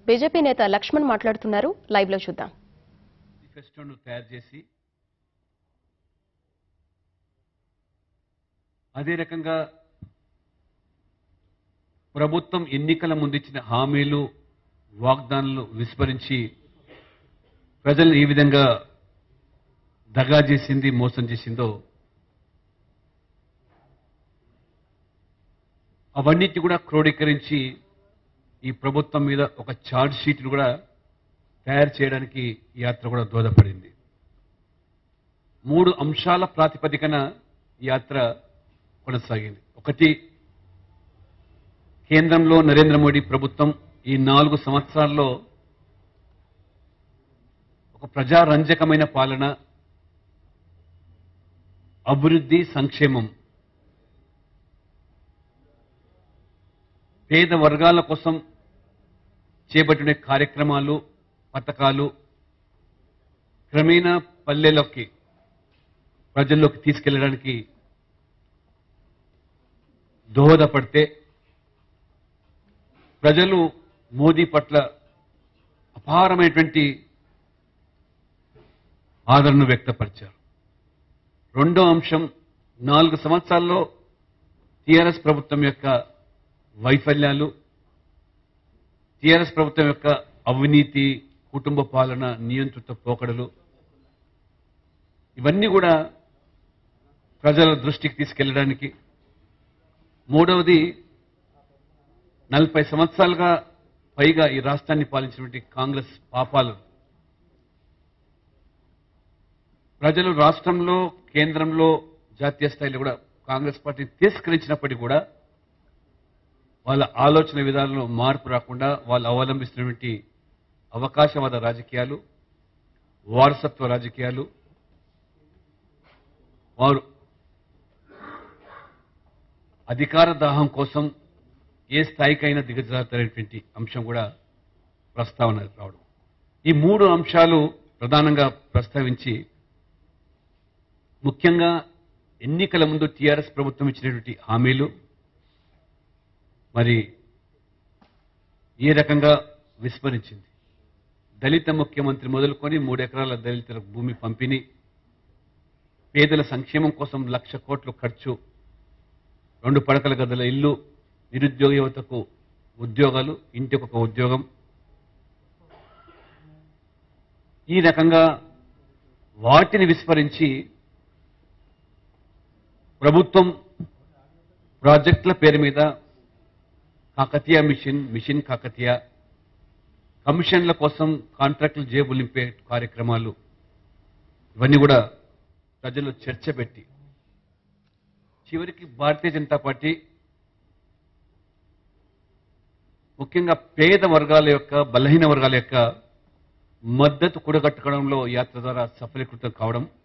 BJP నేత లక్ష్మణ్ మాట్లాడుతున్నారు live లో చూద్దాం మేనిఫెస్టోను తయారు చేసి అదే రకంగా ప్రభుత్వం ఎన్నికల ముందు ఇచ్చిన హామీలు వాగ్దానాలు విస్మరించి ప్రజలను ఈ విధంగా దగా చేసింది మోసం చేసిందో అవన్నిటి కూడా క్రోడీకరించి ఈ ప్రభుత్వం మీద ఒక ఛార్జ్ షీట్ను కూడా తయారు చేయడానికి ఈ యాత్ర కూడా దోహదపడింది మూడు అంశాల ప్రాతిపదికన ఈ యాత్ర కొనసాగింది ఒకటి కేంద్రంలో నరేంద్ర మోడీ ప్రభుత్వం ఈ నాలుగు సంవత్సరాల్లో ఒక ప్రజారంజకమైన పాలన అభివృద్ధి సంక్షేమం పేద వర్గాల కోసం చేపట్టిన కార్యక్రమాలు పథకాలు క్రమేణా పల్లెలోకి ప్రజల్లోకి తీసుకెళ్ళడానికి దోహదపడితే ప్రజలు మోదీ పట్ల అపారమైనటువంటి ఆదరణ వ్యక్తపరిచారు రెండో అంశం నాలుగు సంవత్సరాల్లో టీఆర్ఎస్ ప్రభుత్వం యొక్క వైఫల్యాలు టీఆర్ఎస్ ప్రభుత్వం యొక్క అవినీతి కుటుంబ పాలన నియంత్రిత పోకడలు ఇవన్నీ కూడా ప్రజల దృష్టికి తీసుకెళ్ళడానికి మూడవది నలభై సంవత్సరాలుగా పైగా ఈ రాష్ట్రాన్ని పాలించినటువంటి కాంగ్రెస్ పాపాలు ప్రజలు రాష్ట్రంలో కేంద్రంలో జాతీయ స్థాయిలో కూడా కాంగ్రెస్ పార్టీ తిరస్కరించినప్పటికీ కూడా వాళ్ళ ఆలోచన విధానంలో మార్పు రాకుండా వాళ్ళు అవలంబిస్తున్నటువంటి అవకాశవాద రాజకీయాలు వారసత్వ రాజకీయాలు వారు అధికార దాహం కోసం ఏ స్థాయికైనా దిగజారుతున్నటువంటి అంశం కూడా ప్రస్తావన రావడం ఈ మూడు అంశాలు ప్రధానంగా ప్రస్తావించి ముఖ్యంగా ఎన్నికల ముందు టీఆర్ఎస్ ప్రభుత్వం ఇచ్చినటువంటి హామీలు మరి ఏ రకంగా విస్మరించింది దళిత ముఖ్యమంత్రి మొదలుకొని మూడు ఎకరాల దళితులకు భూమి పంపిణీ పేదల సంక్షేమం కోసం లక్ష కోట్లు ఖర్చు రెండు పడకల గదుల ఇల్లు నిరుద్యోగ యువతకు ఉద్యోగాలు ఇంటికి ఒక ఉద్యోగం ఈ రకంగా వాటిని విస్మరించి ప్రభుత్వం ప్రాజెక్టుల పేరు మీద కాకతీయ మిషన్ మిషన్ కాకతీయ కమిషన్ల కోసం కాంట్రాక్టులు జేబులు నింపే కార్యక్రమాలు ఇవన్నీ కూడా ప్రజలు చర్చ పెట్టి చివరికి భారతీయ జనతా పార్టీ ముఖ్యంగా పేద వర్గాల యొక్క బలహీన వర్గాల యొక్క మద్దతు కూడగట్టుకోవడంలో యాత్ర ద్వారా సఫలీకృతం కావడం